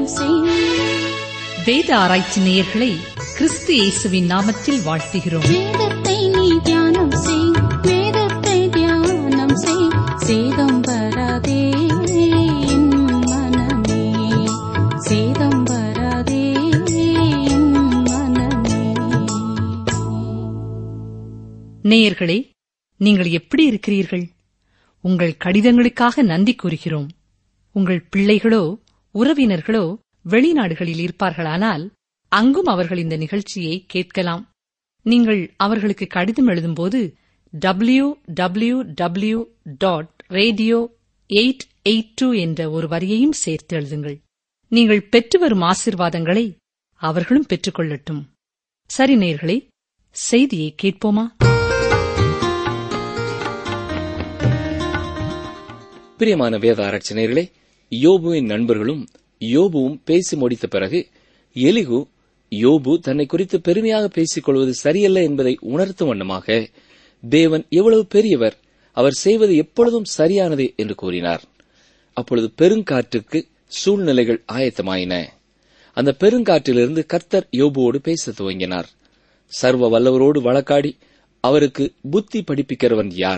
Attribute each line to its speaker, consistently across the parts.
Speaker 1: தியானம் செய்
Speaker 2: வேத ஆராய்ச்சி நேயர்களை கிறிஸ்து இயேசுவின் நாமத்தில் வாழ்த்துகிறோம்
Speaker 1: வேதத்தை நீ தியானம் செய் வேதத்தை தியானம் செய் சேதம் வராதே என் மனமே சேதம் வராதே என் மனமே
Speaker 2: நேயர்களே நீங்கள் எப்படி இருக்கிறீர்கள் உங்கள் கடிதங்களுக்காக நன்றி கூறுகிறோம் உங்கள் பிள்ளைகளோ உறவினர்களோ வெளிநாடுகளில் இருப்பார்களானால் அங்கும் அவர்கள் இந்த நிகழ்ச்சியை கேட்கலாம் நீங்கள் அவர்களுக்கு கடிதம் எழுதும்போது W W W dot radio eight eight two என்ற ஒரு வரியையும் சேர்த்து எழுதுங்கள் நீங்கள் பெற்று வரும் ஆசிர்வாதங்களை அவர்களும் பெற்றுக்கொள்ளட்டும் சரி நேயர்களே செய்தியை கேட்போமா
Speaker 3: பிரியமான வேத ஆராய்ச்சியர்களே யோபுவின் நண்பர்களும் யோபுவும் பேசி முடித்த பிறகு எலிகு யோபு தன்னை குறித்து பெருமையாக பேசிக் கொள்வது சரியல்ல என்பதை உணர்த்தும் வண்ணமாக தேவன் எவ்வளவு பெரியவர் அவர் செய்வது எப்பொழுதும் சரியானதே என்று கூறினார் அப்பொழுது பெருங்காற்றுக்கு சூழ்நிலைகள் ஆயத்தமாயின அந்த பெருங்காற்றிலிருந்து கர்த்தர் யோபுவோடு பேசத் துவங்கினார் சர்வ வல்லவரோடு வழக்காடி அவருக்கு புத்தி படிப்பிக்கிறவன் யார்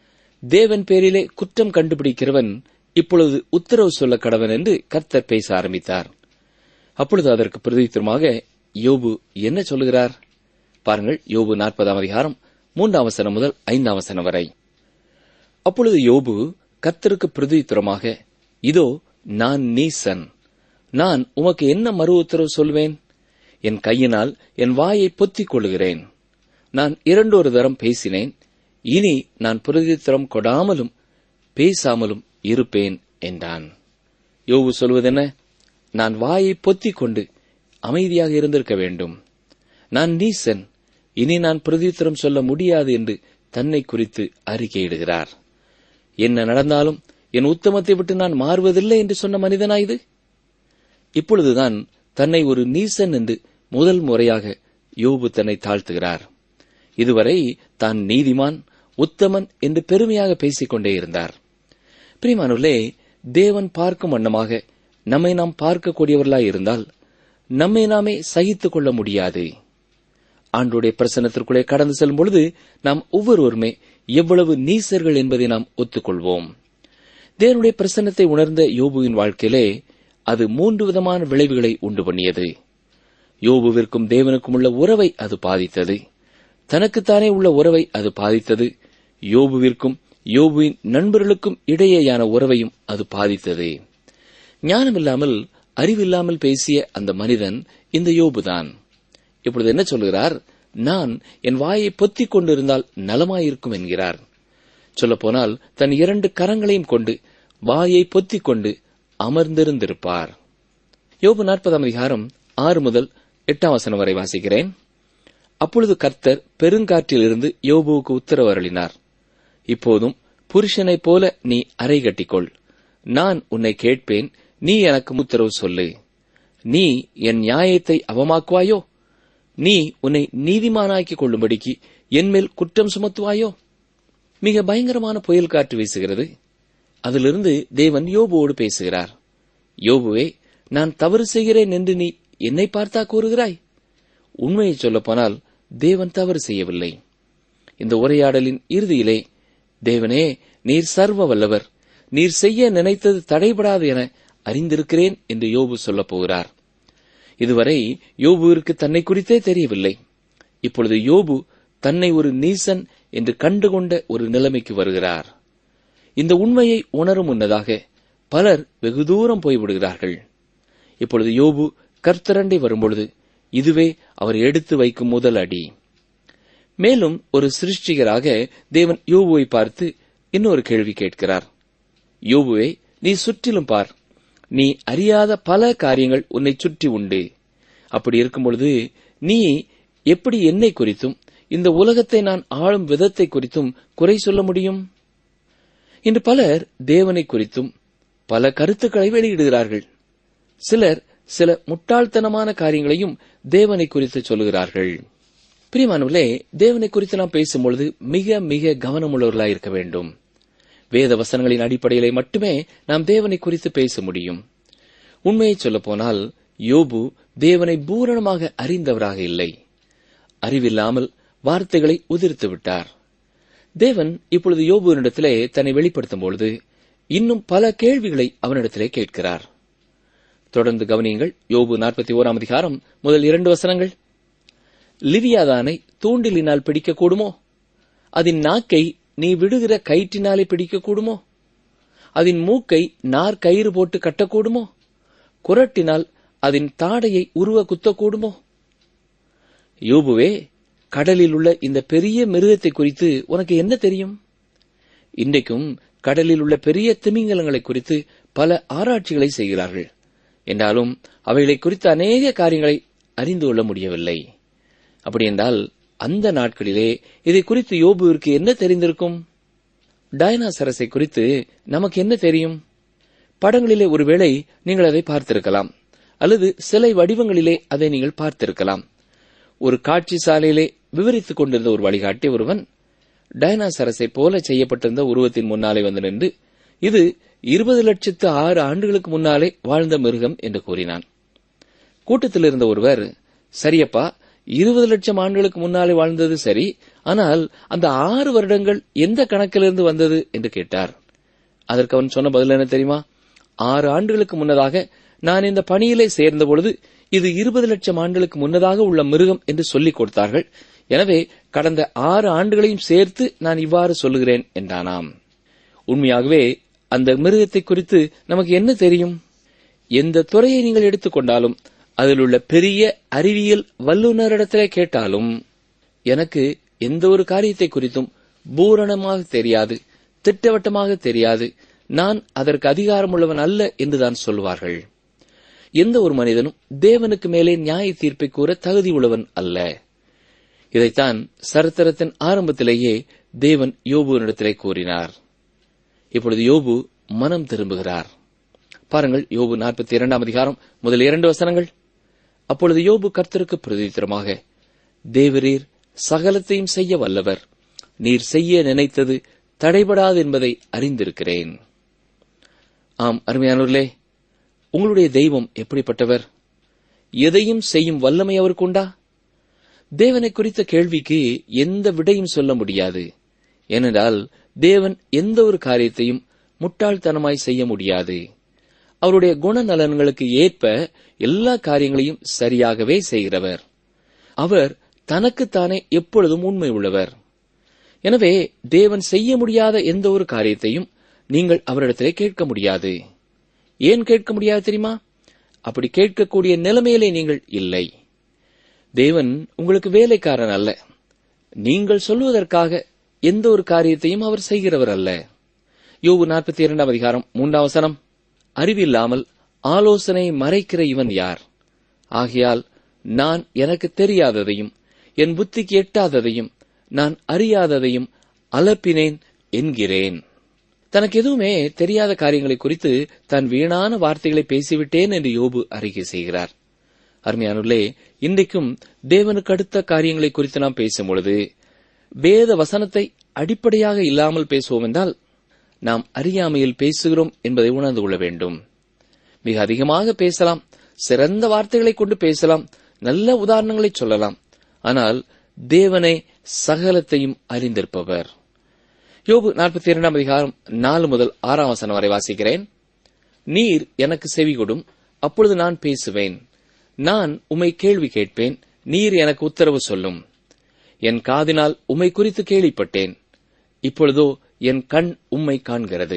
Speaker 3: தேவன் பேரிலே குற்றம் கண்டுபிடிக்கிறவன் இப்பொழுது உத்தரவு சொல்ல கடவன் என்று கர்த்தர் பேச ஆரம்பித்தார் அப்பொழுது அதற்கு பிரதித்திரமாக யோபு என்ன சொல்லுகிறார் பாருங்கள் யோபு நாற்பதாம் அதிகாரம் மூன்றாம் வசனம் முதல் ஐந்தாம் வசனம் வரை அப்பொழுது யோபு கர்த்தருக்கு பிரதித்திரமாக இதோ நான் நீசன் நான் உமக்கு என்ன மறு உத்தரவு சொல்வேன் என் கையினால் என் வாயை பொத்திக் கொள்கிறேன் நான் இரண்டொரு தரம் பேசினேன் இனி நான் பிரதித்திரம் கொடாமலும் பேசாமலும் இருப்பேன் என்றான் யோபு சொல்வதென்ன நான் வாயை பொத்திக் கொண்டு அமைதியாக இருந்திருக்க வேண்டும் நான் நீசன் இனி நான் பிரதித்திரம் சொல்ல முடியாது என்று தன்னை குறித்து அறிக்கையிடுகிறார் என்ன நடந்தாலும் என் உத்தமத்தை விட்டு நான் மாறுவதில்லை என்று சொன்ன மனிதனா இது இப்பொழுதுதான் தன்னை ஒரு நீசன் என்று முதல் முறையாக யோபு தன்னை தாழ்த்துகிறார் இதுவரை தான் நீதிமான் உத்தமன் என்று பெருமையாக பேசிக் கொண்டே இருந்தார் பிரிமானுள்ளே தேவன் பார்க்கும் வண்ணமாக நம்மை நாம் பார்க்கக்கூடியவர்களாய் இருந்தால் நம்மை நாமே சகித்துக் கொள்ள முடியாது ஆண்டுடைய பிரசன்னத்திற்குள்ளே கடந்து செல்லும் பொழுது நாம் ஒவ்வொருவருமே எவ்வளவு நீசர்கள் என்பதை நாம் ஒத்துக்கொள்வோம் தேவனுடைய பிரசன்னத்தை உணர்ந்த யோபுவின் வாழ்க்கையிலே அது மூன்று விதமான விளைவுகளை உண்டு பண்ணியது யோபுவிற்கும் தேவனுக்கும் உள்ள உறவை அது பாதித்தது தனக்குத்தானே உள்ள உறவை அது பாதித்தது யோபுவிற்கும் யோபுவின் நண்பர்களுக்கும் இடையேயான உறவையும் அது பாதித்தது ஞானமில்லாமல் அறிவில்லாமல் பேசிய அந்த மனிதன் இந்த யோபுதான் இப்பொழுது என்ன சொல்கிறார் நான் என் வாயை பொத்திக் கொண்டிருந்தால் நலமாயிருக்கும் என்கிறார் சொல்லப்போனால் தன் இரண்டு கரங்களையும் கொண்டு வாயை பொத்திக் கொண்டு அமர்ந்திருந்திருப்பார் யோபு நாற்பதாம் அதிகாரம் ஆறு முதல் எட்டாம் வசனம் வரை வாசிக்கிறேன் அப்பொழுது கர்த்தர் பெருங்காற்றிலிருந்து யோபுவுக்கு உத்தரவு அருளினார் இப்போதும் புருஷனைப் போல நீ அறை கட்டிக்கொள் நான் உன்னை கேட்பேன் நீ எனக்கு உத்தரவு சொல்லு நீ என் நியாயத்தை அவமாக்குவாயோ நீ உன்னை நீதிமானாக்கிக் கொள்ளும்படிக்கு என்மேல் குற்றம் சுமத்துவாயோ மிக பயங்கரமான புயல் காற்று வீசுகிறது அதிலிருந்து தேவன் யோபுவோடு பேசுகிறார் யோபுவே நான் தவறு செய்கிறேன் என்று நீ என்னை பார்த்தா கூறுகிறாய் உண்மையை சொல்லப்போனால் தேவன் தவறு செய்யவில்லை இந்த உரையாடலின் இறுதியிலே தேவனே நீர் சர்வ வல்லவர் நீர் செய்ய நினைத்தது தடைபடாது என அறிந்திருக்கிறேன் என்று யோபு சொல்லப் போகிறார் இதுவரை யோபுவிற்கு தன்னை குறித்தே தெரியவில்லை இப்பொழுது யோபு தன்னை ஒரு நீசன் என்று கண்டுகொண்ட ஒரு நிலைமைக்கு வருகிறார் இந்த உண்மையை உணரும் முன்னதாக பலர் வெகு தூரம் போய்விடுகிறார்கள் இப்பொழுது யோபு கர்த்தரண்டை வரும்பொழுது இதுவே அவர் எடுத்து வைக்கும் முதல் அடி மேலும் ஒரு சிருஷ்டிகராக தேவன் யோபுவை பார்த்து இன்னொரு கேள்வி கேட்கிறார் யோபுவே நீ சுற்றிலும் பார் நீ அறியாத பல காரியங்கள் உன்னை சுற்றி உண்டு அப்படி இருக்கும் பொழுது நீ எப்படி என்னை குறித்தும் இந்த உலகத்தை நான் ஆளும் விதத்தை குறித்தும் குறை சொல்ல முடியும் இன்று பலர் தேவனை குறித்தும் பல கருத்துக்களை வெளியிடுகிறார்கள் சிலர் சில முட்டாள்தனமான காரியங்களையும் தேவனை குறித்து சொல்லுகிறார்கள் பிரியமானவர்களே தேவனை குறித்து நாம் பேசும்பொழுது மிக மிக கவனமுள்ளவர்களாய் இருக்க வேண்டும் வேத வசனங்களின் அடிப்படையிலே மட்டுமே நாம் தேவனை குறித்து பேச முடியும் உண்மையை சொல்லப்போனால் யோபு தேவனை பூரணமாக அறிந்தவராக இல்லை அறிவில்லாமல் வார்த்தைகளை உதிர்த்து விட்டார் தேவன் இப்பொழுது யோபுவினிடத்திலே தன்னை வெளிப்படுத்தும் பொழுது இன்னும் பல கேள்விகளை அவனிடத்திலே கேட்கிறார் தொடர்ந்து கவனியுங்கள் யோபு நாற்பத்தி ஓராம் அதிகாரம் முதல் இரண்டு வசனங்கள் லிவியாதானை தூண்டிலினால் பிடிக்கக்கூடுமோ அதன் நாக்கை நீ விடுகிற கயிற்றினாலே பிடிக்கக்கூடுமோ அதன் மூக்கை நார் கயிறு போட்டு கட்டக்கூடுமோ குரட்டினால் அதன் தாடையை உருவ குத்தக்கூடுமோ யோபுவே கடலில் உள்ள இந்த பெரிய மிருகத்தை குறித்து உனக்கு என்ன தெரியும் இன்றைக்கும் கடலில் உள்ள பெரிய திமிங்கலங்களை குறித்து பல ஆராய்ச்சிகளை செய்கிறார்கள் என்றாலும் அவைகளை குறித்த அநேக காரியங்களை அறிந்து கொள்ள முடியவில்லை அப்படி என்றால் அந்த நாட்களிலே இதை குறித்து யோபுவிற்கு என்ன தெரிந்திருக்கும் டைனாசரஸை குறித்து நமக்கு என்ன தெரியும் படங்களிலே ஒருவேளை நீங்கள் அதை பார்த்திருக்கலாம் அல்லது சிலை வடிவங்களிலே அதை நீங்கள் பார்த்திருக்கலாம் ஒரு காட்சி சாலையிலே விவரித்துக் கொண்டிருந்த ஒரு வழிகாட்டி ஒருவன் டைனாசரஸை போல செய்யப்பட்டிருந்த உருவத்தின் முன்னாலே வந்து நின்று இது இருபது லட்சத்து ஆறு ஆண்டுகளுக்கு முன்னாலே வாழ்ந்த மிருகம் என்று கூறினான் கூட்டத்தில் இருந்த ஒருவர் சரியப்பா இருபது லட்சம் ஆண்டுகளுக்கு முன்னாலே வாழ்ந்தது சரி ஆனால் அந்த ஆறு வருடங்கள் எந்த கணக்கிலிருந்து வந்தது என்று கேட்டார் அதற்கு அவன் சொன்ன பதில் என்ன தெரியுமா ஆறு ஆண்டுகளுக்கு முன்னதாக நான் இந்த பணியிலே சேர்ந்த பொழுது இது இருபது லட்சம் ஆண்டுகளுக்கு முன்னதாக உள்ள மிருகம் என்று சொல்லிக் கொடுத்தார்கள் எனவே கடந்த ஆறு ஆண்டுகளையும் சேர்த்து நான் இவ்வாறு சொல்லுகிறேன் என்றானாம் உண்மையாகவே அந்த மிருகத்தை குறித்து நமக்கு என்ன தெரியும் எந்த துறையை நீங்கள் எடுத்துக்கொண்டாலும் அதில் உள்ள பெரிய அறிவியல் வல்லுநரிடத்திலே கேட்டாலும் எனக்கு எந்த ஒரு காரியத்தை குறித்தும் பூரணமாக தெரியாது திட்டவட்டமாக தெரியாது நான் அதற்கு அதிகாரமுள்ளவன் அல்ல என்றுதான் சொல்வார்கள் எந்த ஒரு மனிதனும் தேவனுக்கு மேலே நியாய தீர்ப்பை கூற தகுதி உள்ளவன் அல்ல இதைத்தான் சரித்திரத்தின் ஆரம்பத்திலேயே தேவன் யோபுவினிடத்திலே கூறினார் இப்பொழுது யோபு மனம் திரும்புகிறார் பாருங்கள் யோபு நாற்பத்தி இரண்டாம் அதிகாரம் முதல் இரண்டு வசனங்கள் அப்பொழுது யோபு கர்த்தருக்கு பிரதித்திரமாக தேவரீர் சகலத்தையும் செய்ய வல்லவர் நீர் செய்ய நினைத்தது தடைபடாது என்பதை அறிந்திருக்கிறேன் ஆம் அருமையானவர்களே உங்களுடைய தெய்வம் எப்படிப்பட்டவர் எதையும் செய்யும் வல்லமை அவருக்கு உண்டா தேவனை குறித்த கேள்விக்கு எந்த விடையும் சொல்ல முடியாது ஏனென்றால் தேவன் எந்த ஒரு காரியத்தையும் முட்டாள்தனமாய் செய்ய முடியாது அவருடைய குணநலன்களுக்கு ஏற்ப எல்லா காரியங்களையும் சரியாகவே செய்கிறவர் அவர் தனக்குத்தானே எப்பொழுதும் உண்மை உள்ளவர் எனவே தேவன் செய்ய முடியாத எந்த ஒரு காரியத்தையும் நீங்கள் அவரிடத்திலே கேட்க முடியாது ஏன் கேட்க முடியாது தெரியுமா அப்படி கேட்கக்கூடிய நிலைமையிலே நீங்கள் இல்லை தேவன் உங்களுக்கு வேலைக்காரன் அல்ல நீங்கள் சொல்வதற்காக எந்த ஒரு காரியத்தையும் அவர் செய்கிறவர் அல்ல யோபு நாற்பத்தி இரண்டாம் அதிகாரம் மூன்றாம் வசனம் அறிவில்லாமல் ஆலோசனை மறைக்கிற இவன் யார் ஆகையால் நான் எனக்கு தெரியாததையும் என் புத்திக்கு எட்டாததையும் நான் அறியாததையும் அலப்பினேன் என்கிறேன் தனக்கு எதுவுமே தெரியாத காரியங்களை குறித்து தான் வீணான வார்த்தைகளை பேசிவிட்டேன் என்று யோபு அறிக்கை செய்கிறார் அருமையானுள்ளே இன்றைக்கும் தேவனுக்கு அடுத்த காரியங்களை குறித்து நாம் பேசும் பொழுது வேத வசனத்தை அடிப்படையாக இல்லாமல் பேசுவோம் என்றால் நாம் அறியாமையில் பேசுகிறோம் என்பதை உணர்ந்து கொள்ள வேண்டும் மிக அதிகமாக பேசலாம் சிறந்த வார்த்தைகளை கொண்டு பேசலாம் நல்ல உதாரணங்களை சொல்லலாம் ஆனால் தேவனை சகலத்தையும் அறிந்திருப்பவர் யோபு நாற்பத்தி இரண்டாம் அதிகாரம் நாலு முதல் ஆறாம் வசனம் வரை வாசிக்கிறேன் நீர் எனக்கு செவி கொடும் அப்பொழுது நான் பேசுவேன் நான் உம்மை கேள்வி கேட்பேன் நீர் எனக்கு உத்தரவு சொல்லும் என் காதினால் உம்மை குறித்து கேள்விப்பட்டேன் இப்பொழுதோ என் கண் உம்மை காண்கிறது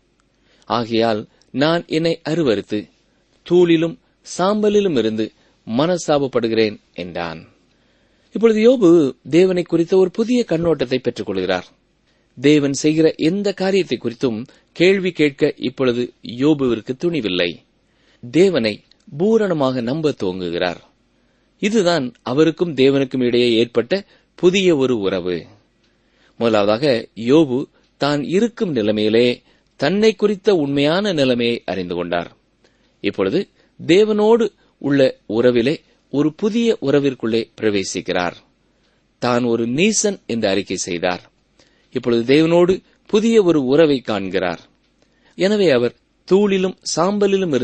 Speaker 3: ஆகையால் நான் என்னை அருவருத்து தூளிலும் சாம்பலிலும் இருந்து மனசாபப்படுகிறேன் என்றான் இப்பொழுது யோபு தேவனை குறித்த ஒரு புதிய கண்ணோட்டத்தை பெற்றுக் கொள்கிறார் தேவன் செய்கிற எந்த காரியத்தை குறித்தும் கேள்வி கேட்க இப்பொழுது யோபுவிற்கு துணிவில்லை தேவனை பூரணமாக நம்ப துவங்குகிறார் இதுதான் அவருக்கும் தேவனுக்கும் இடையே ஏற்பட்ட புதிய ஒரு உறவு முதலாவதாக யோபு தான் இருக்கும் நிலைமையிலே தன்னை குறித்த உண்மையான நிலைமையை அறிந்து கொண்டார் இப்பொழுது தேவனோடு உள்ள உறவிலே ஒரு புதிய உறவிற்குள்ளே பிரவேசிக்கிறார் தான் ஒரு நீசன் என்று அறிக்கை செய்தார் இப்பொழுது தேவனோடு புதிய ஒரு உறவை காண்கிறார் எனவே அவர் தூளிலும் சாம்பலிலும் இருந்து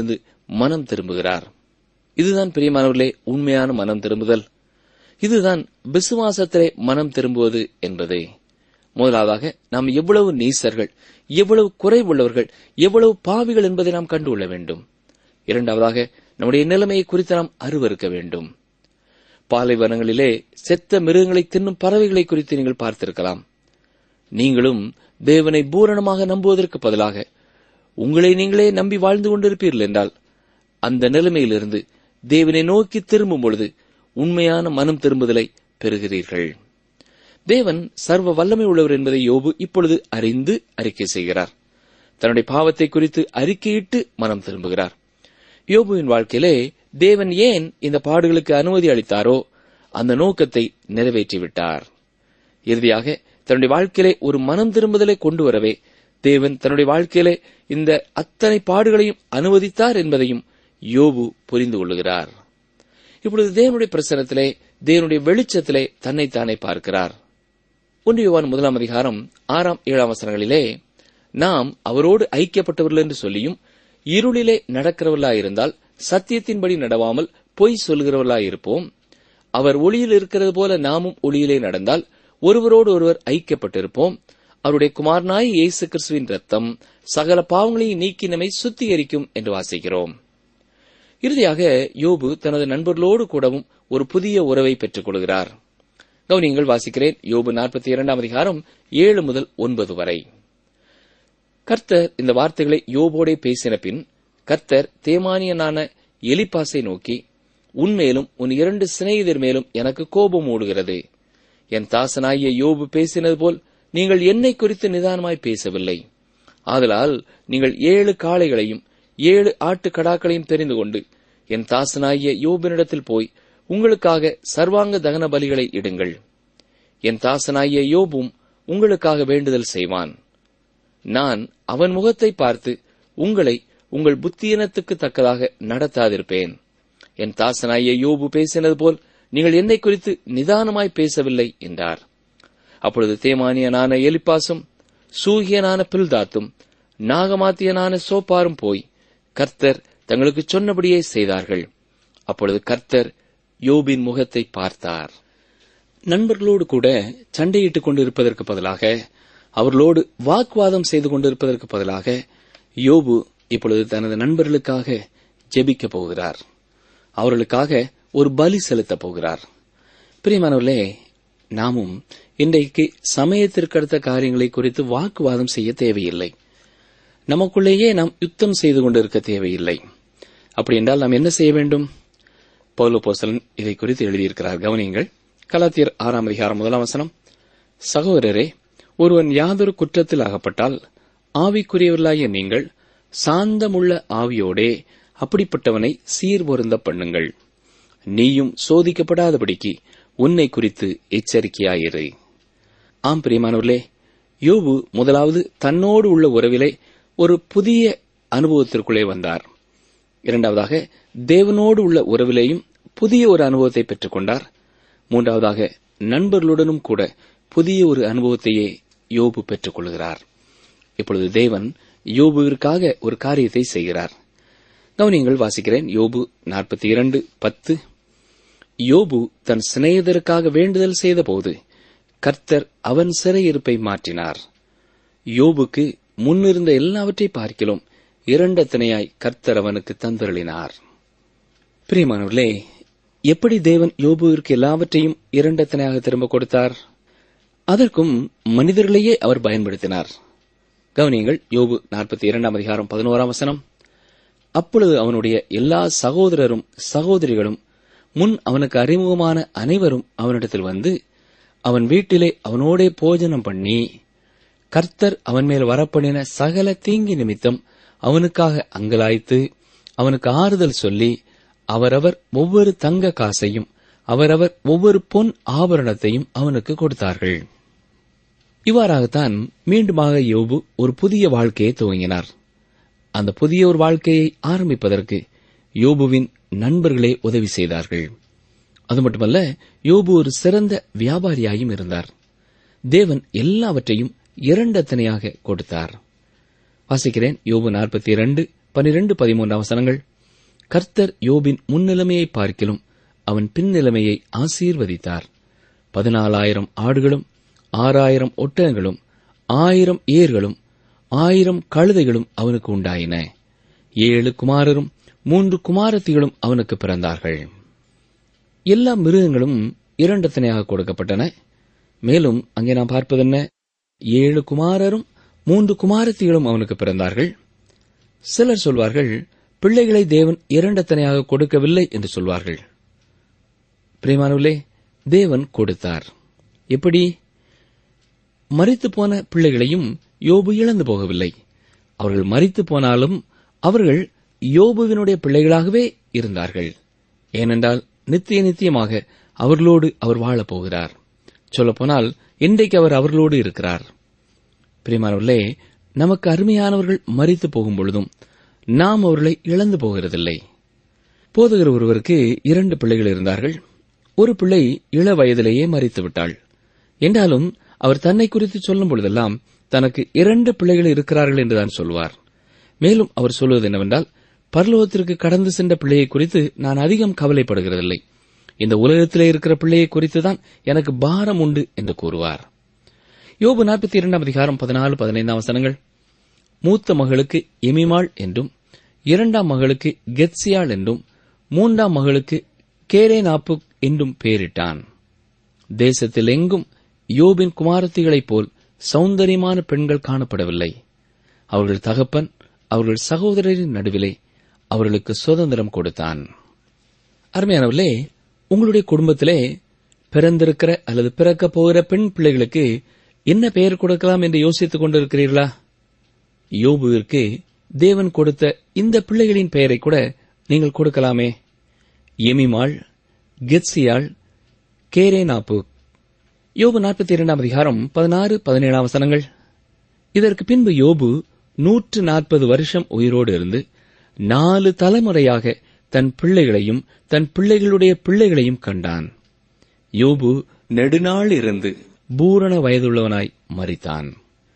Speaker 3: மனம் திரும்புகிறார் இதுதான் பிரியமானவர்களே உண்மையான மனம் திரும்புதல் இதுதான் விசுவாசத்திலே மனம் திரும்புவது என்பது முதலாவதாக நாம் எவ்வளவு நீசர்கள் எவ்வளவு குறைவுள்ளவர்கள் எவ்வளவு பாவிகள் என்பதை நாம் கண்டுகொள்ள வேண்டும் இரண்டாவதாக நம்முடைய நிலைமையை குறித்து நாம் அருவருக்க வேண்டும் பாலைவனங்களிலே செத்த மிருகங்களை தின்னும் பறவைகளை குறித்து நீங்கள் பார்த்திருக்கலாம் நீங்களும் தேவனை பூரணமாக நம்புவதற்கு பதிலாக உங்களை நீங்களே நம்பி வாழ்ந்து கொண்டிருப்பீர்கள் என்றால் அந்த நிலைமையிலிருந்து தேவனை நோக்கி திரும்பும் பொழுது உண்மையான மனம் திரும்புதலை பெறுகிறீர்கள் தேவன் சர்வ வல்லமை உள்ளவர் என்பதை யோபு இப்பொழுது அறிந்து அறிக்கை செய்கிறார் தன்னுடைய பாவத்தை குறித்து அறிக்கையிட்டு மனம் திரும்புகிறார் யோபுவின் வாழ்க்கையிலே தேவன் ஏன் இந்த பாடுகளுக்கு அனுமதி அளித்தாரோ அந்த நோக்கத்தை நிறைவேற்றிவிட்டார் இறுதியாக தன்னுடைய வாழ்க்கையிலே ஒரு மனம் திரும்புதலை கொண்டு வரவே தேவன் தன்னுடைய வாழ்க்கையிலே இந்த அத்தனை பாடுகளையும் அனுமதித்தார் என்பதையும் யோபு புரிந்து கொள்ளுகிறார் இப்பொழுது தேவனுடைய பிரசனத்திலே தேவனுடைய வெளிச்சத்திலே தன்னைத்தானே பார்க்கிறார் ஒன்று யோவான் முதலாம் அதிகாரம் ஆறாம் ஏழாம் வசனங்களிலே நாம் அவரோடு ஐக்கியப்பட்டவர்கள் என்று சொல்லியும் இருளிலே நடக்கிறவர்களாயிருந்தால் சத்தியத்தின்படி நடவாமல் பொய் சொல்கிறவர்களாயிருப்போம் அவர் ஒளியில் இருக்கிறது போல நாமும் ஒளியிலே நடந்தால் ஒருவரோடு ஒருவர் ஐக்கியப்பட்டிருப்போம் அவருடைய குமாரனாய் இயேசு கிறிஸ்துவின் ரத்தம் சகல பாவங்களையும் நீக்கி நம்மை சுத்திகரிக்கும் என்று வாசிக்கிறோம் இறுதியாக யோபு தனது நண்பர்களோடு கூடவும் ஒரு புதிய உறவை பெற்றுக் கொள்கிறார் கவனியங்கள் வாசிக்கிறேன் யோபு நாற்பத்தி இரண்டாம் அதிகாரம் ஏழு முதல் ஒன்பது வரை கர்த்தர் இந்த வார்த்தைகளை யோபோடே பேசின பின் கர்த்தர் தேமானியனான எலிப்பாசை நோக்கி உன்மேலும் உன் இரண்டு சிநேகிதர் மேலும் எனக்கு கோபம் ஓடுகிறது என் தாசனாகிய யோபு பேசினது போல் நீங்கள் என்னை குறித்து நிதானமாய் பேசவில்லை ஆதலால் நீங்கள் ஏழு காளைகளையும் ஏழு ஆட்டு கடாக்களையும் தெரிந்து கொண்டு என் தாசனாகிய யோபினிடத்தில் போய் உங்களுக்காக சர்வாங்க தகன பலிகளை இடுங்கள் என் தாசனாகிய யோபும் உங்களுக்காக வேண்டுதல் செய்வான் நான் அவன் முகத்தை பார்த்து உங்களை உங்கள் புத்தியினத்துக்கு தக்கதாக நடத்தாதிருப்பேன் என் தாசனாகிய யோபு பேசினது போல் நீங்கள் என்னை குறித்து நிதானமாய் பேசவில்லை என்றார் அப்பொழுது தேமானியனான எலிப்பாசும் சூகியனான பில்தாத்தும் நாகமாத்தியனான சோப்பாரும் போய் கர்த்தர் தங்களுக்கு சொன்னபடியே செய்தார்கள் அப்பொழுது கர்த்தர் யோபின் முகத்தை பார்த்தார் நண்பர்களோடு கூட சண்டையிட்டுக் கொண்டிருப்பதற்கு பதிலாக அவர்களோடு வாக்குவாதம் செய்து கொண்டிருப்பதற்கு பதிலாக யோபு இப்பொழுது தனது நண்பர்களுக்காக ஜெபிக்கப் போகிறார் அவர்களுக்காக ஒரு பலி செலுத்தப் போகிறார் பிரியமானவர்களே நாமும் இன்றைக்கு சமயத்திற்கு அடுத்த காரியங்களை குறித்து வாக்குவாதம் செய்ய தேவையில்லை நமக்குள்ளேயே நாம் யுத்தம் செய்து கொண்டிருக்க தேவையில்லை அப்படி என்றால் நாம் என்ன செய்ய வேண்டும் பௌலோ போசலன் இதை குறித்து எழுதியிருக்கிறார் கவனியங்கள் கலாத்தியர் ஆறாம் அதிகாரம் முதலாம் வசனம் சகோதரரே ஒருவன் யாதொரு குற்றத்தில் அகப்பட்டால் ஆவிக்குரியவர்களாகிய நீங்கள் சாந்தமுள்ள ஆவியோடே அப்படிப்பட்டவனை சீர்பொருந்த பண்ணுங்கள் நீயும் சோதிக்கப்படாதபடிக்கு உன்னை குறித்து எச்சரிக்கையாயிரு ஆம் பிரியமானவர்களே யோபு முதலாவது தன்னோடு உள்ள உறவிலே ஒரு புதிய அனுபவத்திற்குள்ளே வந்தார் இரண்டாவதாக தேவனோடு உள்ள உறவிலேயும் புதிய ஒரு அனுபவத்தை பெற்றுக் கொண்டார் மூன்றாவதாக நண்பர்களுடனும் கூட புதிய ஒரு அனுபவத்தையே யோபு பெற்றுக் கொள்கிறார் இப்பொழுது தேவன் யோபுவிற்காக ஒரு காரியத்தை செய்கிறார் கவனியங்கள் வாசிக்கிறேன் யோபு நாற்பத்தி இரண்டு பத்து யோபு தன் சிநேகிதருக்காக வேண்டுதல் செய்தபோது கர்த்தர் அவன் சிறையிருப்பை மாற்றினார் யோபுக்கு முன்னிருந்த எல்லாவற்றை பார்க்கிலும் இரண்டத்தனையாய் கர்த்தர் அவனுக்கு தந்தருளினார் பிரியமானவர்களே எப்படி தேவன் யோபுவிற்கு எல்லாவற்றையும் இரண்டத்தனையாக திரும்ப கொடுத்தார் அதற்கும் மனிதர்களையே அவர் பயன்படுத்தினார் கவனியங்கள் யோபு நாற்பத்தி இரண்டாம் அதிகாரம் பதினோராம் வசனம் அப்பொழுது அவனுடைய எல்லா சகோதரரும் சகோதரிகளும் முன் அவனுக்கு அறிமுகமான அனைவரும் அவனிடத்தில் வந்து அவன் வீட்டிலே அவனோடே போஜனம் பண்ணி கர்த்தர் அவன் மேல் வரப்பண்ணின சகல தீங்கி நிமித்தம் அவனுக்காக அங்கலாய்த்து அவனுக்கு ஆறுதல் சொல்லி அவரவர் ஒவ்வொரு தங்க காசையும் அவரவர் ஒவ்வொரு பொன் ஆபரணத்தையும் அவனுக்கு கொடுத்தார்கள் இவ்வாறாகத்தான் மீண்டுமாக யோபு ஒரு புதிய வாழ்க்கையை துவங்கினார் அந்த புதிய ஒரு வாழ்க்கையை ஆரம்பிப்பதற்கு யோபுவின் நண்பர்களே உதவி செய்தார்கள் அது மட்டுமல்ல யோபு ஒரு சிறந்த வியாபாரியாயும் இருந்தார் தேவன் எல்லாவற்றையும் இரண்டத்தனையாக கொடுத்தார் வாசிக்கிறேன் யோபு நாற்பத்தி இரண்டு பனிரெண்டு பதிமூன்று அவசரங்கள் கர்த்தர் யோபின் முன்னிலைமையை பார்க்கிலும் அவன் பின்னிலைமையை ஆசீர்வதித்தார் பதினாலாயிரம் ஆடுகளும் ஆறாயிரம் ஒட்டகங்களும் ஆயிரம் ஏர்களும் ஆயிரம் கழுதைகளும் அவனுக்கு உண்டாயின ஏழு குமாரரும் மூன்று குமாரத்திகளும் அவனுக்கு பிறந்தார்கள் எல்லா மிருகங்களும் இரண்டத்தனையாக கொடுக்கப்பட்டன மேலும் அங்கே நாம் பார்ப்பதென்ன ஏழு குமாரரும் மூன்று குமாரத்திகளும் அவனுக்கு பிறந்தார்கள் சிலர் சொல்வார்கள் பிள்ளைகளை தேவன் இரண்டத்தனையாக கொடுக்கவில்லை என்று சொல்வார்கள் பிரியமானவர்களே தேவன் கொடுத்தார் எப்படி மரித்து போன பிள்ளைகளையும் யோபு இழந்து போகவில்லை அவர்கள் மரித்து போனாலும் அவர்கள் யோபுவினுடைய பிள்ளைகளாகவே இருந்தார்கள் ஏனென்றால் நித்திய நித்தியமாக அவர்களோடு அவர் வாழப் போகிறார் சொல்லப்போனால் இன்றைக்கு அவர் அவர்களோடு இருக்கிறார் பிரியமானவர்களே நமக்கு அருமையானவர்கள் மரித்து போகும் பொழுதும் நாம் அவர்களை இழந்து போகிறதில்லை போதகர் ஒருவருக்கு இரண்டு பிள்ளைகள் இருந்தார்கள் ஒரு பிள்ளை இள வயதிலேயே மறித்து விட்டாள் என்றாலும் அவர் தன்னை குறித்து சொல்லும் பொழுதெல்லாம் தனக்கு இரண்டு பிள்ளைகள் இருக்கிறார்கள் என்றுதான் சொல்வார் மேலும் அவர் சொல்வது என்னவென்றால் பரலோகத்திற்கு கடந்து சென்ற பிள்ளையை குறித்து நான் அதிகம் கவலைப்படுகிறதில்லை இந்த உலகத்திலே இருக்கிற பிள்ளையை குறித்து தான் எனக்கு பாரம் உண்டு என்று கூறுவார் யோபு நாற்பத்தி இரண்டாம் அதிகாரம் பதினாலு பதினைந்தாம் வசனங்கள் மூத்த மகளுக்கு எமிமாள் என்றும் இரண்டாம் மகளுக்கு கெத்சியாள் என்றும் மூன்றாம் மகளுக்கு கேரேனாப்பு என்றும் பெயரிட்டான் தேசத்தில் எங்கும் யோபின் குமாரத்திகளைப் போல் சௌந்தரியமான பெண்கள் காணப்படவில்லை அவர்கள் தகப்பன் அவர்கள் சகோதரரின் நடுவிலே அவர்களுக்கு சுதந்திரம் கொடுத்தான் அருமையானவர்களே உங்களுடைய குடும்பத்திலே பிறந்திருக்கிற அல்லது பிறக்கப் போகிற பெண் பிள்ளைகளுக்கு என்ன பெயர் கொடுக்கலாம் என்று யோசித்துக் கொண்டிருக்கிறீர்களா யோபுவிற்கு தேவன் கொடுத்த இந்த பிள்ளைகளின் பெயரை கூட நீங்கள் கொடுக்கலாமே எமிமாள் கெத்சியாள் கேரேனாப்பு யோபு நாற்பத்தி இரண்டாம் அதிகாரம் பதினாறு பதினேழாம் வசனங்கள் இதற்கு பின்பு யோபு நூற்று நாற்பது வருஷம் உயிரோடு இருந்து நாலு தலைமுறையாக தன் பிள்ளைகளையும் தன் பிள்ளைகளுடைய பிள்ளைகளையும் கண்டான் யோபு நெடுநாள் இருந்து பூரண வயதுள்ளவனாய் மறித்தான்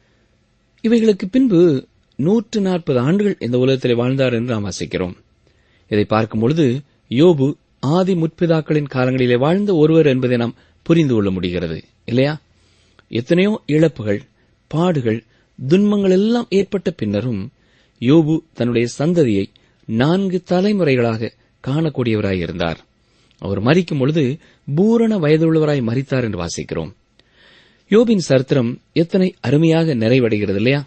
Speaker 3: இவைகளுக்கு பின்பு நூற்று நாற்பது ஆண்டுகள் இந்த உலகத்திலே வாழ்ந்தார் என்று நாம் வாசிக்கிறோம் இதை பார்க்கும் பொழுது யோபு ஆதி முற்பிதாக்களின் காலங்களிலே வாழ்ந்த ஒருவர் என்பதை நாம் புரிந்து கொள்ள முடிகிறது இல்லையா எத்தனையோ இழப்புகள் பாடுகள் துன்பங்கள் எல்லாம் ஏற்பட்ட பின்னரும் யோபு தன்னுடைய சந்ததியை நான்கு தலைமுறைகளாக காணக்கூடியவராய் இருந்தார் அவர் மறிக்கும் பொழுது பூரண வயதுள்ளவராய் மறித்தார் என்று வாசிக்கிறோம் யோபின் சரித்திரம் எத்தனை அருமையாக நிறைவடைகிறது இல்லையா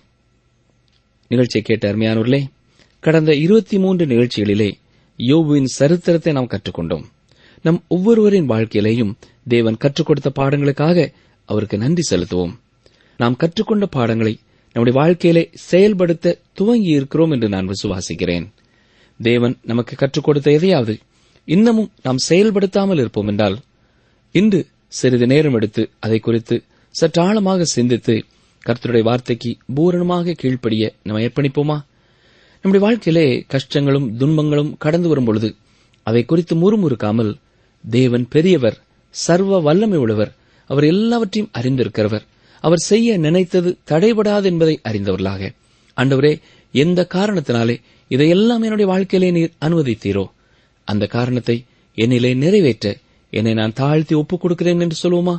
Speaker 3: நிகழ்ச்சியை கேட்ட அருமையானவர்களே கடந்த இருபத்தி மூன்று நிகழ்ச்சிகளிலே யோபுவின் சரித்திரத்தை நாம் கற்றுக்கொண்டோம் நம் ஒவ்வொருவரின் வாழ்க்கையிலேயும் தேவன் கற்றுக் கொடுத்த பாடங்களுக்காக அவருக்கு நன்றி செலுத்துவோம் நாம் கற்றுக்கொண்ட பாடங்களை நம்முடைய வாழ்க்கையிலே செயல்படுத்த துவங்கி இருக்கிறோம் என்று நான் விசுவாசிக்கிறேன் தேவன் நமக்கு கற்றுக் கொடுத்த எதையாவது இன்னமும் நாம் செயல்படுத்தாமல் இருப்போம் என்றால் இன்று சிறிது நேரம் எடுத்து அதை குறித்து சற்று ஆழமாக சிந்தித்து கர்த்தருடைய வார்த்தைக்கு பூரணமாக கீழ்ப்படிய நாம் அர்ப்பணிப்போமா நம்முடைய வாழ்க்கையிலே கஷ்டங்களும் துன்பங்களும் கடந்து வரும் பொழுது அதை குறித்து முறுமுறுக்காமல் தேவன் பெரியவர் சர்வ வல்லமை உள்ளவர் அவர் எல்லாவற்றையும் அறிந்திருக்கிறவர் அவர் செய்ய நினைத்தது தடைபடாது என்பதை அறிந்தவர்களாக ஆண்டவரே எந்த காரணத்தினாலே இதையெல்லாம் என்னுடைய வாழ்க்கையிலே நீர் அனுமதித்தீரோ அந்த காரணத்தை என்னிலே நிறைவேற்ற என்னை நான் தாழ்த்தி ஒப்புக் கொடுக்கிறேன் என்று சொல்லுவோமா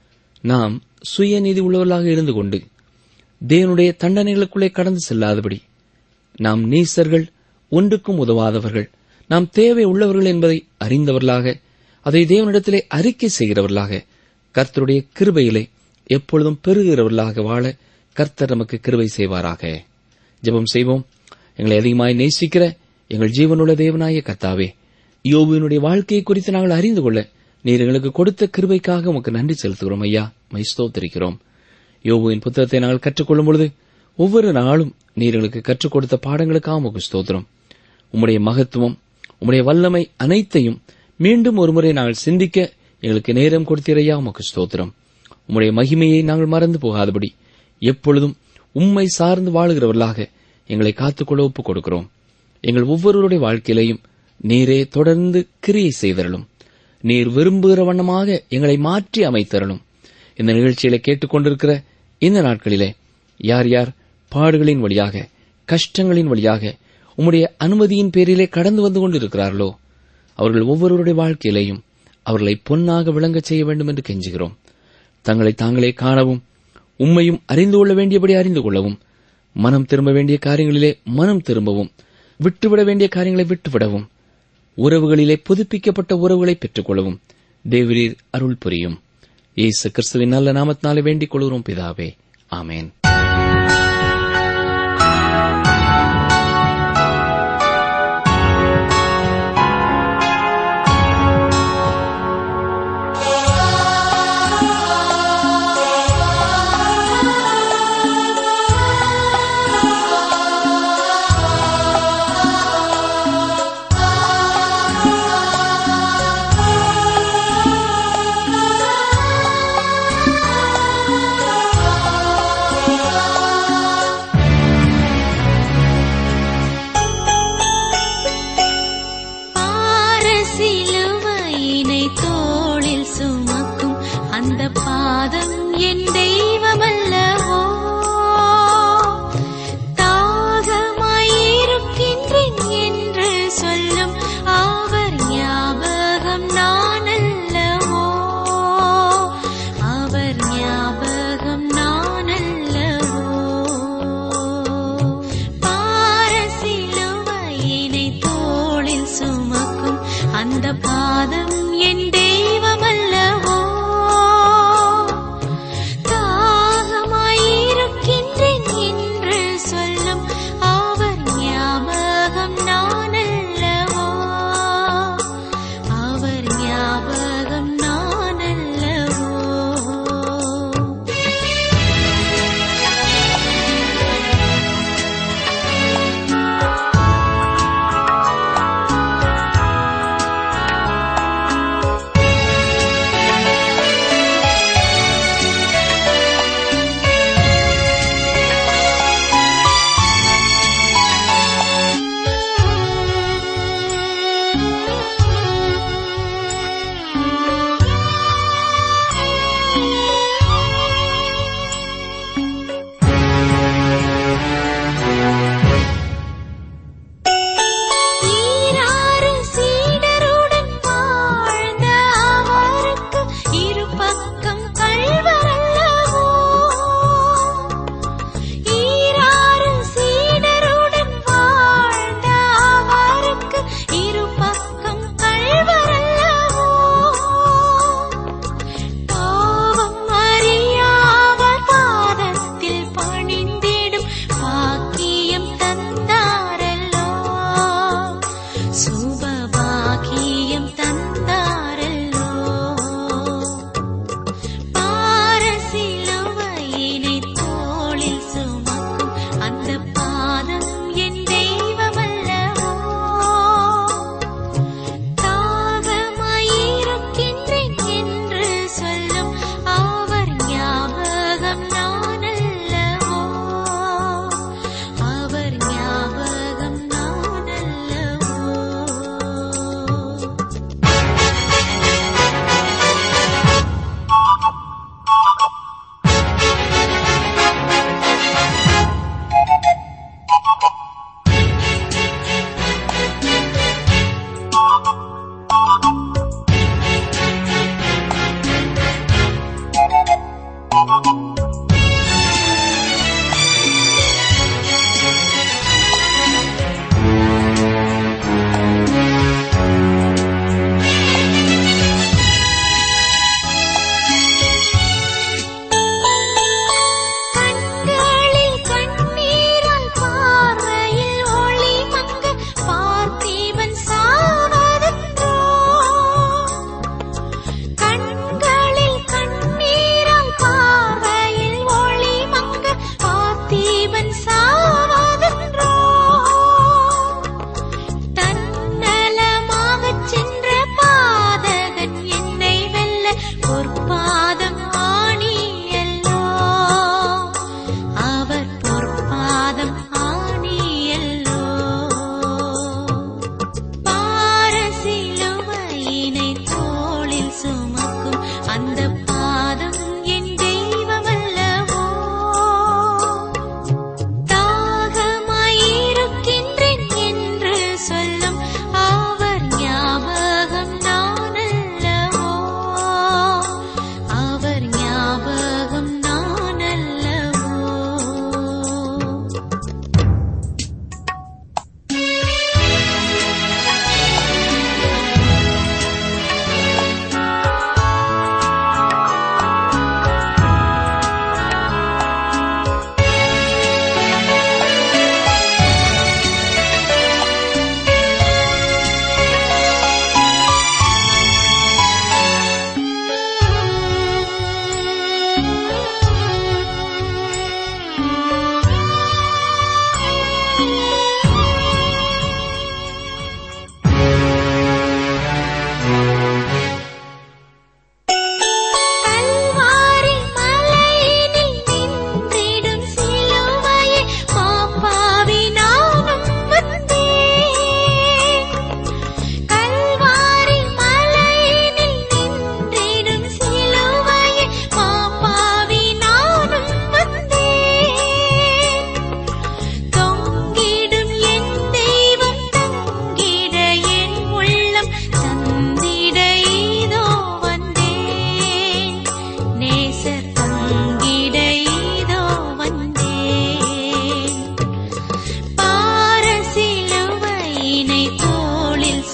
Speaker 3: நாம் சுயநீதி உள்ளவர்களாக இருந்து கொண்டு தேவனுடைய தண்டனைகளுக்குள்ளே கடந்து செல்லாதபடி நாம் நீசர்கள் ஒன்றுக்கும் உதவாதவர்கள் நாம் தேவை உள்ளவர்கள் என்பதை அறிந்தவர்களாக அதை தேவனிடத்திலே அறிக்கை செய்கிறவர்களாக கர்த்தருடைய கிருபையிலே எப்பொழுதும் பெருகிறவர்களாக வாழ கர்த்தர் நமக்கு கிருபை செய்வாராக ஜெபம் செய்வோம் எங்களை அதிகமாய் நேசிக்கிற எங்கள் ஜீவனுள்ள தேவனாய கர்த்தாவே யோபுவினுடைய வாழ்க்கையை குறித்து நாங்கள் அறிந்து கொள்ள நீர் எங்களுக்கு கொடுத்த கிருபைக்காக உமக்கு நன்றி செலுத்துகிறோம் ஐயா மை ஸ்தோத்திரிக்கிறோம் யோபுவின் புத்தகத்தை நாங்கள் கற்றுக்கொள்ளும் பொழுது ஒவ்வொரு நாளும் நீர் எங்களுக்கு கற்றுக் கொடுத்த பாடங்களுக்காக உமக்கு ஸ்தோத்திரம் உம்முடைய மகத்துவம் உம்முடைய வல்லமை அனைத்தையும் மீண்டும் ஒருமுறை நாங்கள் சிந்திக்க எங்களுக்கு நேரம் கொடுத்தீரையா உமக்கு ஸ்தோத்திரம் உம்முடைய மகிமையை நாங்கள் மறந்து போகாதபடி எப்பொழுதும் உம்மை சார்ந்து வாழுகிறவர்களாக எங்களை காத்துக்கொள்ள ஒப்புக் கொடுக்கிறோம் எங்கள் ஒவ்வொருவருடைய வாழ்க்கையிலையும் நீரே தொடர்ந்து கிரியை செய்தரலும் நீர் விரும்புகிற வண்ணமாக எங்களை மாற்றி அமைத்தரலும் இந்த நிகழ்ச்சியில கேட்டுக்கொண்டிருக்கிற இந்த நாட்களிலே யார் யார் பாடுகளின் வழியாக கஷ்டங்களின் வழியாக உம்முடைய அனுமதியின் பேரிலே கடந்து வந்து கொண்டிருக்கிறார்களோ அவர்கள் ஒவ்வொருவருடைய வாழ்க்கையிலேயும் அவர்களை பொன்னாக விளங்கச் செய்ய வேண்டும் என்று கெஞ்சுகிறோம் தங்களை தாங்களே காணவும் உம்மையும் அறிந்து கொள்ள வேண்டியபடி அறிந்து கொள்ளவும் மனம் திரும்ப வேண்டிய காரியங்களிலே மனம் திரும்பவும் விட்டுவிட வேண்டிய காரியங்களை விட்டுவிடவும் உறவுகளிலே புதுப்பிக்கப்பட்ட உறவுகளை பெற்றுக்கொள்ளவும் தேவரீர் அருள் புரியும் இயேசு கிறிஸ்துவின் நல்ல நாமத்தினாலே வேண்டிக் கொள்கிறோம் பிதாவே ஆமேன்
Speaker 1: பாரசிலுவையினை தோளில் சுமக்கும் அந்த பாதம் என் தெய்வமல்லவோ தாகமாயிருக்கின்றேன் என்று சொல்லும் அவர் ஞாபகம் நான் அல்லவோ அவர் ஞாபகம் நான் அல்லவோ பாரசிலுவையினை தோளில் சுமக்கும் அந்த பாதம் என் தெய்வமல்லவோ தாகமாயிருக்கின்றேன் என்று சொல்லும் அவர் ஞாபகம் நான் அல்லவோ அவர் ஞாபகம் நான் அல்லவோ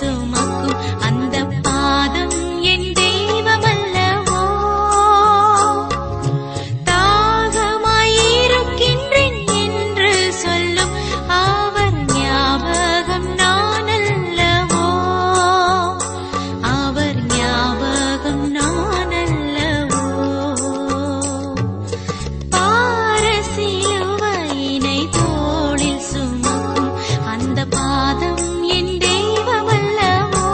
Speaker 1: சுமக்கும் அந்த பாதம் என் தெய்வமல்லவோ தாகமாயிருக்கின்றேன் என்று சொல்லும் அவர் ஞாபகம் நான் அல்லவோ அவர் ஞாபகம் நான் அல்லவோ பாரசிலுவையினை தோளில் சுமக்கும் அந்த பாதம் என் தெய்வமல்லவோ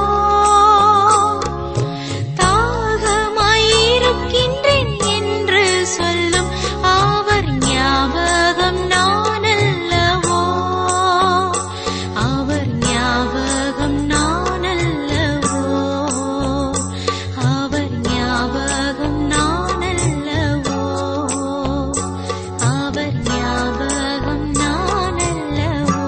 Speaker 1: தாகமாயிருக்கின்றேன் என்று சொல்லும் அவர் ஞாபகம் நான் அல்லவோ அவர் ஞாபகம் நான் அல்லவோ அவர் ஞாபகம் நான் அல்லவோ அவர் ஞாபகம் நான் அல்லவோ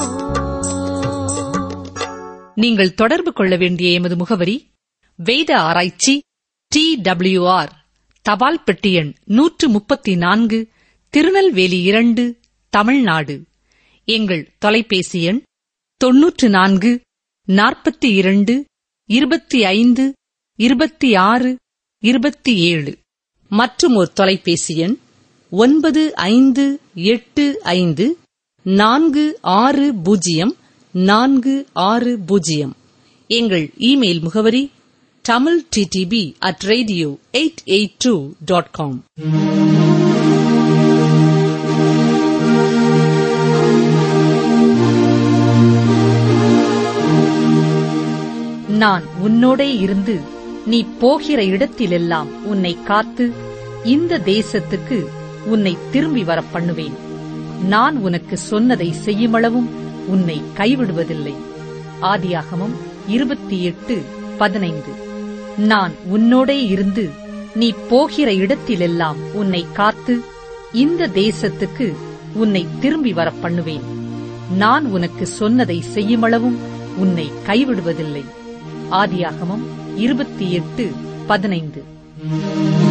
Speaker 2: நீங்கள் தொடர்பு கொள்ள வேண்டிய எமது முகவரி வேத ஆராய்ச்சி டி டபிள்யூஆர் தபால் பெட்டி எண் நூற்று முப்பத்தி நான்கு திருநெல்வேலி இரண்டு தமிழ்நாடு எங்கள் தொலைபேசி எண் தொன்னூற்று நான்கு நாற்பத்தி இரண்டு இருபத்தி ஐந்து இருபத்தி ஆறு இருபத்தி ஏழு மற்றும் ஒரு தொலைபேசி எண் ஒன்பது ஐந்து எட்டு ஐந்து நான்கு ஆறு பூஜ்ஜியம் நான்கு ஆறு பூஜ்ஜியம் எங்கள் இமெயில் முகவரி Tamil DTP at radio eight eight two dot com நான் உன்னோடே இருந்து நீ போகிற இடத்திலெல்லாம் உன்னை காத்து இந்த தேசத்துக்கு உன்னை திரும்பி வரப் பண்ணுவேன் நான் உனக்கு சொன்னதை செய்யுமளவும் உன்னை கைவிடுவதில்லை ஆதியாகமம் இருபத்தி எட்டு பதினைந்து நான் உன்னோடே இருந்து நீ போகிற இடத்திலெல்லாம் உன்னை காத்து இந்த தேசத்துக்கு உன்னை திரும்பி வரப் பண்ணுவேன் நான் உனக்கு சொன்னதை செய்யுமளவும் உன்னை கைவிடுவதில்லை ஆதியாகமம் இருபத்தி எட்டு பதினைந்து